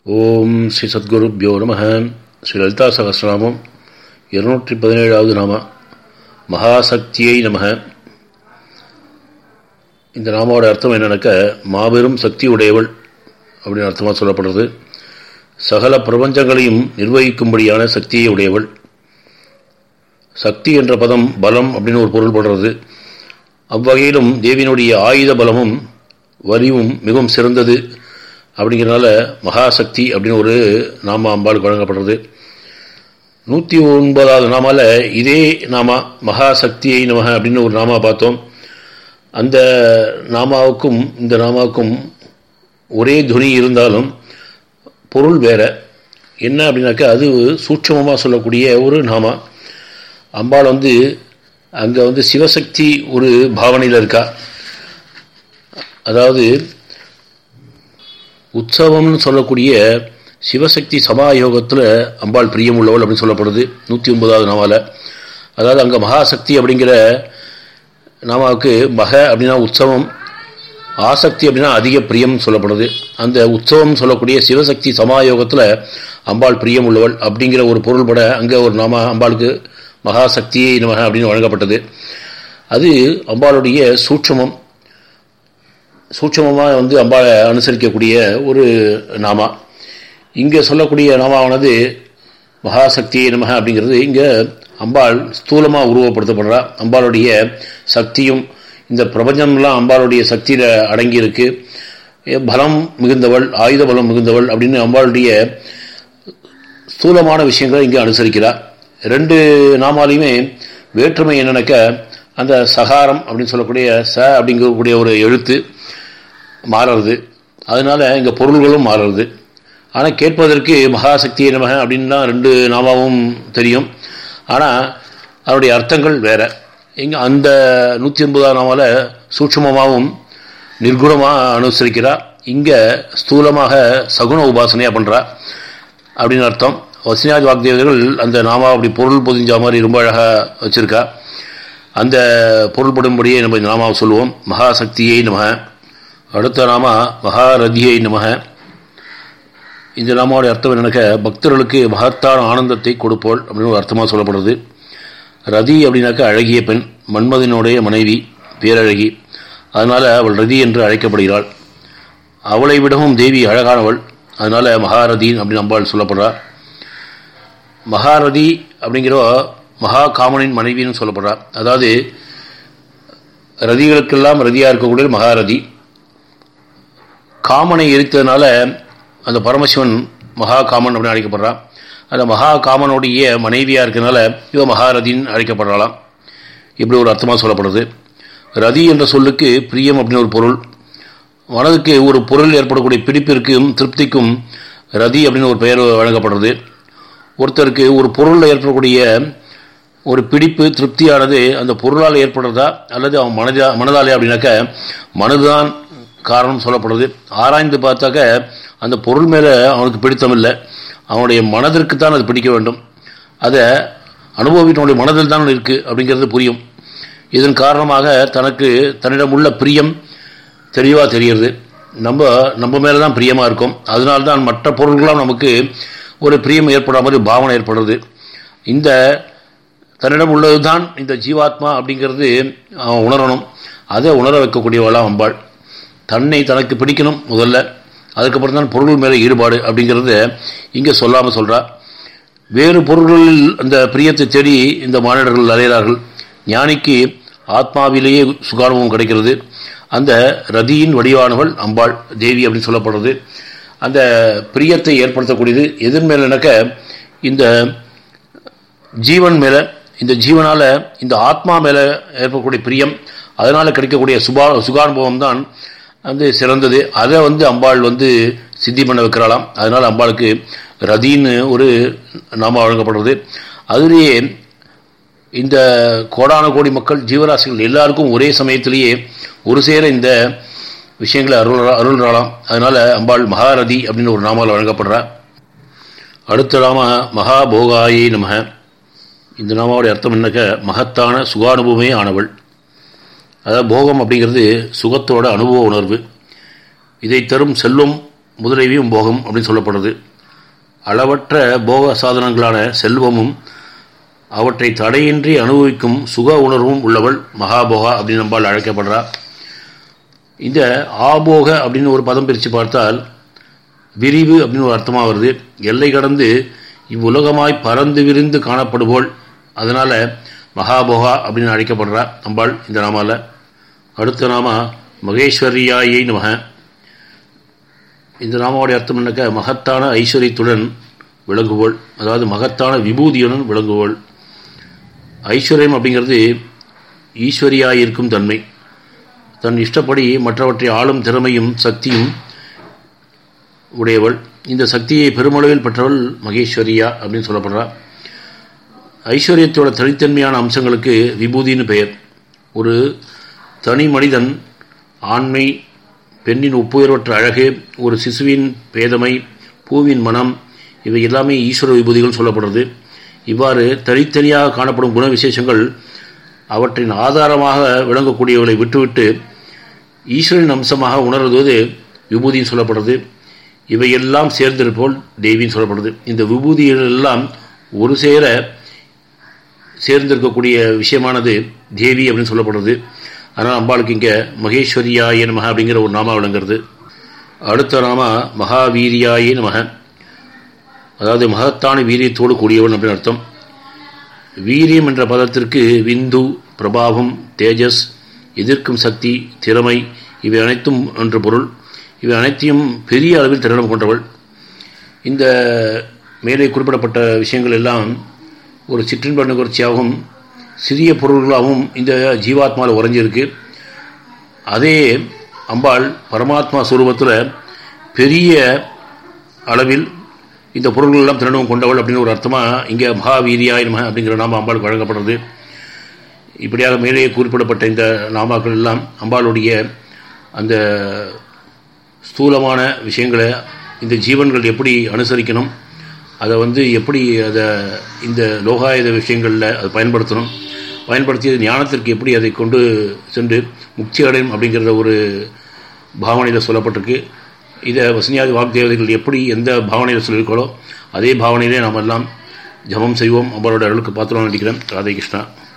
ஓம் ஸ்ரீ சத்குருப்யோ நம ஸ்ரீ லலிதா சகசிரநாமம் இருநூற்றி பதினேழாவது நாம மகாசக்தியை நம இந்த நாமாவோட அர்த்தம் என்னன்னாக்க மாபெரும் சக்தி உடையவள் அப்படின்னு அர்த்தமாக சொல்லப்படுறது சகல பிரபஞ்சங்களையும் நிர்வகிக்கும்படியான சக்தியை உடையவள் சக்தி என்ற பதம் பலம் அப்படின்னு ஒரு பொருள் படுறது அவ்வகையிலும் தேவியினுடைய ஆயுத பலமும் வலிவும் மிகவும் சிறந்தது அப்படிங்கிறனால மகாசக்தி அப்படின்னு ஒரு நாம அம்பாளுக்கு வழங்கப்படுறது நூற்றி ஒன்பதாவது நாமால இதே நாமா மகாசக்தியை நமக அப்படின்னு ஒரு நாமா பார்த்தோம் அந்த நாமாவுக்கும் இந்த நாமாவுக்கும் ஒரே துணி இருந்தாலும் பொருள் வேற என்ன அப்படின்னாக்கா அது சூட்சமமாக சொல்லக்கூடிய ஒரு நாமா அம்பாள் வந்து அங்கே வந்து சிவசக்தி ஒரு பாவனையில் இருக்கா அதாவது உற்சவம்னு சொல்லக்கூடிய சிவசக்தி சமாயோகத்தில் அம்பாள் பிரியம் உள்ளவள் அப்படின்னு சொல்லப்படுது நூற்றி ஒன்பதாவது நாமாவில் அதாவது அங்கே மகாசக்தி அப்படிங்கிற நாமாவுக்கு மக அப்படின்னா உற்சவம் ஆசக்தி அப்படின்னா அதிக பிரியம் சொல்லப்படுது அந்த உற்சவம் சொல்லக்கூடிய சிவசக்தி சமாயோகத்தில் அம்பாள் பிரியம் உள்ளவள் அப்படிங்கிற ஒரு பொருள்பட அங்கே ஒரு நாம அம்பாளுக்கு மகாசக்தியை நமக அப்படின்னு வழங்கப்பட்டது அது அம்பாளுடைய சூட்சமம் சூட்சமமாக வந்து அம்பாளை அனுசரிக்கக்கூடிய ஒரு நாமா இங்கே சொல்லக்கூடிய நாமாவானது மகாசக்தியை நமக அப்படிங்கிறது இங்கே அம்பாள் ஸ்தூலமாக உருவப்படுத்தப்படுறா அம்பாளுடைய சக்தியும் இந்த பிரபஞ்சம்லாம் அம்பாளுடைய சக்தியில் அடங்கியிருக்கு பலம் மிகுந்தவள் ஆயுத பலம் மிகுந்தவள் அப்படின்னு அம்பாளுடைய ஸ்தூலமான விஷயங்களை இங்கே அனுசரிக்கிறார் ரெண்டு நாமாலையுமே வேற்றுமை என்னன்னாக்க அந்த சகாரம் அப்படின்னு சொல்லக்கூடிய ச அப்படிங்கக்கூடிய ஒரு எழுத்து மாறுறது அதனால இங்கே பொருள்களும் மாறுறது ஆனால் கேட்பதற்கு மகாசக்தி நமக அப்படின்னு தான் ரெண்டு நாமாவும் தெரியும் ஆனால் அதனுடைய அர்த்தங்கள் வேற இங்கே அந்த நூற்றி எண்பதாம் நாமாவில் சூட்சமமாகவும் நிர்குணமாக அனுசரிக்கிறார் இங்கே ஸ்தூலமாக சகுன உபாசனையாக பண்ணுறா அப்படின்னு அர்த்தம் வசினாஜ் வாக்தேவர்கள் அந்த நாமா அப்படி பொருள் பொதிஞ்ச மாதிரி ரொம்ப அழகாக வச்சுருக்கா அந்த பொருள்படும்படியே நம்ம இந்த நாமாவை சொல்லுவோம் மகாசக்தியை நம அடுத்த நாமா மகாரதியை நமக இந்த நாமாவோட அர்த்தம் என்னன்னாக்க பக்தர்களுக்கு மகத்தான ஆனந்தத்தை கொடுப்போல் அப்படின்னு ஒரு அர்த்தமாக சொல்லப்படுறது ரதி அப்படின்னாக்கா அழகிய பெண் மன்மதனுடைய மனைவி பேரழகி அதனால் அவள் ரதி என்று அழைக்கப்படுகிறாள் அவளை விடவும் தேவி அழகானவள் அதனால் மகாரதின் அப்படின்னு அம்பாள் சொல்லப்படுறார் மகாரதி அப்படிங்கிற மகா காமனின் மனைவின்னு சொல்லப்படுறார் அதாவது ரதிகளுக்கெல்லாம் ரதியாக இருக்கக்கூடிய மகாரதி காமனை எரித்ததுனால அந்த பரமசிவன் மகா காமன் அப்படின்னு அழைக்கப்படுறான் அந்த மகா காமனுடைய மனைவியாக இருக்கிறதுனால இவ மகாரதின்னு அழைக்கப்படுறாளாம் இப்படி ஒரு அர்த்தமாக சொல்லப்படுது ரதி என்ற சொல்லுக்கு பிரியம் அப்படின்னு ஒரு பொருள் மனதுக்கு ஒரு பொருள் ஏற்படக்கூடிய பிடிப்பிற்கும் திருப்திக்கும் ரதி அப்படின்னு ஒரு பெயர் வழங்கப்படுறது ஒருத்தருக்கு ஒரு பொருளில் ஏற்படக்கூடிய ஒரு பிடிப்பு திருப்தியானது அந்த பொருளால் ஏற்படுறதா அல்லது அவன் மனதா மனதாலே அப்படின்னாக்க மனதுதான் காரணம் சொல்லப்படுது ஆராய்ந்து பார்த்தாக்க அந்த பொருள் மேலே அவனுக்கு பிடித்தம் இல்லை அவனுடைய மனதிற்கு தான் அது பிடிக்க வேண்டும் அதை அனுபவித்தவனுடைய மனதில் தான் இருக்குது அப்படிங்கிறது புரியும் இதன் காரணமாக தனக்கு தன்னிடம் உள்ள பிரியம் தெளிவாக தெரிகிறது நம்ம நம்ம மேலே தான் பிரியமாக இருக்கும் அதனால்தான் மற்ற பொருள்களாம் நமக்கு ஒரு பிரியம் ஏற்படாத மாதிரி பாவனை ஏற்படுறது இந்த தன்னிடம் உள்ளது தான் இந்த ஜீவாத்மா அப்படிங்கிறது அவன் உணரணும் அதை உணர வைக்கக்கூடியவளாம் அம்பாள் தன்னை தனக்கு பிடிக்கணும் முதல்ல அதுக்கப்புறம் தான் பொருள் மேலே ஈடுபாடு அப்படிங்கிறத இங்கே சொல்லாமல் சொல்கிறா வேறு பொருள்களில் அந்த பிரியத்தை தேடி இந்த மாநிலர்கள் அலைகிறார்கள் ஞானிக்கு ஆத்மாவிலேயே சுகானுபவம் கிடைக்கிறது அந்த ரதியின் வடிவானவள் அம்பாள் தேவி அப்படின்னு சொல்லப்படுறது அந்த பிரியத்தை ஏற்படுத்தக்கூடியது எதன் மேலனாக்க இந்த ஜீவன் மேலே இந்த ஜீவனால் இந்த ஆத்மா மேலே ஏற்படக்கூடிய பிரியம் அதனால் கிடைக்கக்கூடிய சுபா சுகானுபவம் தான் வந்து சிறந்தது அதை வந்து அம்பாள் வந்து சித்தி பண்ண வைக்கிறாளாம் அதனால் அம்பாளுக்கு ரதின்னு ஒரு நாம வழங்கப்படுறது அதுலேயே இந்த கோடான கோடி மக்கள் ஜீவராசிகள் எல்லாருக்கும் ஒரே சமயத்திலேயே ஒரு சேர இந்த விஷயங்களை அருள் அருள்றாளாம் அதனால் அம்பாள் மகாரதி அப்படின்னு ஒரு நாமால் வழங்கப்படுறா அடுத்த நாம மகாபோகாயை நமக இந்த நாமாவுடைய அர்த்தம் என்னக்க மகத்தான சுகானுபவமே ஆனவள் அதாவது போகம் அப்படிங்கிறது சுகத்தோட அனுபவ உணர்வு இதை தரும் செல்வம் முதலியவையும் போகம் அப்படின்னு சொல்லப்படுறது அளவற்ற போக சாதனங்களான செல்வமும் அவற்றை தடையின்றி அனுபவிக்கும் சுக உணர்வும் உள்ளவள் மகாபோகா அப்படின்னு நம்மால் அழைக்கப்படுறா இந்த ஆபோக அப்படின்னு ஒரு பதம் பிரித்து பார்த்தால் விரிவு அப்படின்னு ஒரு அர்த்தமாக வருது எல்லை கடந்து இவ்வுலகமாய் பறந்து விரிந்து காணப்படுவோள் அதனால் மகாபோகா அப்படின்னு அழைக்கப்படுறா அம்பாள் இந்த நாமாவில் அடுத்த நாம மகேஸ்வரியாயை நமக இந்த நாமாவுடைய அர்த்தம் என்னக்க மகத்தான ஐஸ்வர்யத்துடன் விளங்குவோள் அதாவது மகத்தான விபூதியுடன் விளங்குவோள் ஐஸ்வர்யம் அப்படிங்கிறது ஈஸ்வரியாய் இருக்கும் தன்மை தன் இஷ்டப்படி மற்றவற்றை ஆளும் திறமையும் சக்தியும் உடையவள் இந்த சக்தியை பெருமளவில் பெற்றவள் மகேஸ்வரியா அப்படின்னு சொல்லப்படுறா ஐஸ்வர்யத்தோட தனித்தன்மையான அம்சங்களுக்கு விபூதின்னு பெயர் ஒரு தனி மனிதன் ஆண்மை பெண்ணின் ஒப்புயர்வற்ற அழகு ஒரு சிசுவின் பேதமை பூவின் மனம் இவை எல்லாமே ஈஸ்வர விபூதிகள் சொல்லப்படுறது இவ்வாறு தனித்தனியாக காணப்படும் குண விசேஷங்கள் அவற்றின் ஆதாரமாக விளங்கக்கூடியவர்களை விட்டுவிட்டு ஈஸ்வரின் அம்சமாக உணர்வது விபூதின்னு சொல்லப்படுறது இவையெல்லாம் சேர்ந்திருப்போல் தேவின்னு சொல்லப்படுது இந்த விபூதிகள் எல்லாம் ஒரு சேர சேர்ந்திருக்கக்கூடிய விஷயமானது தேவி அப்படின்னு சொல்லப்படுறது அதனால் அம்பாளுக்கு இங்கே மகேஸ்வரியாய நமக அப்படிங்கிற ஒரு நாமா விளங்குறது அடுத்த நாமா மகாவீரியாயே நமக அதாவது மகத்தான வீரியத்தோடு கூடியவன் அப்படின்னு அர்த்தம் வீரியம் என்ற பதத்திற்கு விந்து பிரபாவம் தேஜஸ் எதிர்க்கும் சக்தி திறமை இவை அனைத்தும் என்ற பொருள் இவை அனைத்தையும் பெரிய அளவில் திறனம் கொண்டவள் இந்த மேலே குறிப்பிடப்பட்ட விஷயங்கள் எல்லாம் ஒரு சிற்றின்ப நுகர்ச்சியாகவும் சிறிய பொருள்களாகவும் இந்த ஜீவாத்மாவில் உறைஞ்சிருக்கு அதே அம்பாள் பரமாத்மா சுரூபத்தில் பெரிய அளவில் இந்த பொருள்கள் எல்லாம் திறனும் கொண்டவள் அப்படின்னு ஒரு அர்த்தமாக இங்கே மகாவீரியாய் நம அப்படிங்கிற நாம அம்பாளுக்கு வழங்கப்படுறது இப்படியாக மேலே குறிப்பிடப்பட்ட இந்த நாமாக்கள் எல்லாம் அம்பாளுடைய அந்த ஸ்தூலமான விஷயங்களை இந்த ஜீவன்கள் எப்படி அனுசரிக்கணும் அதை வந்து எப்படி அதை இந்த லோகாயுத விஷயங்களில் அதை பயன்படுத்தணும் பயன்படுத்தி ஞானத்திற்கு எப்படி அதை கொண்டு சென்று முக்தி அடையும் அப்படிங்கிற ஒரு பாவனையில் சொல்லப்பட்டிருக்கு இதை வசனியாதி வாக்தேவதைகள் எப்படி எந்த பாவனையில் சொல்லியிருக்கோ அதே பாவனையிலே நாம் எல்லாம் ஜபம் செய்வோம் அவரோட அருளுக்கு பாத்திரம் நினைக்கிறேன் ராதே கிருஷ்ணா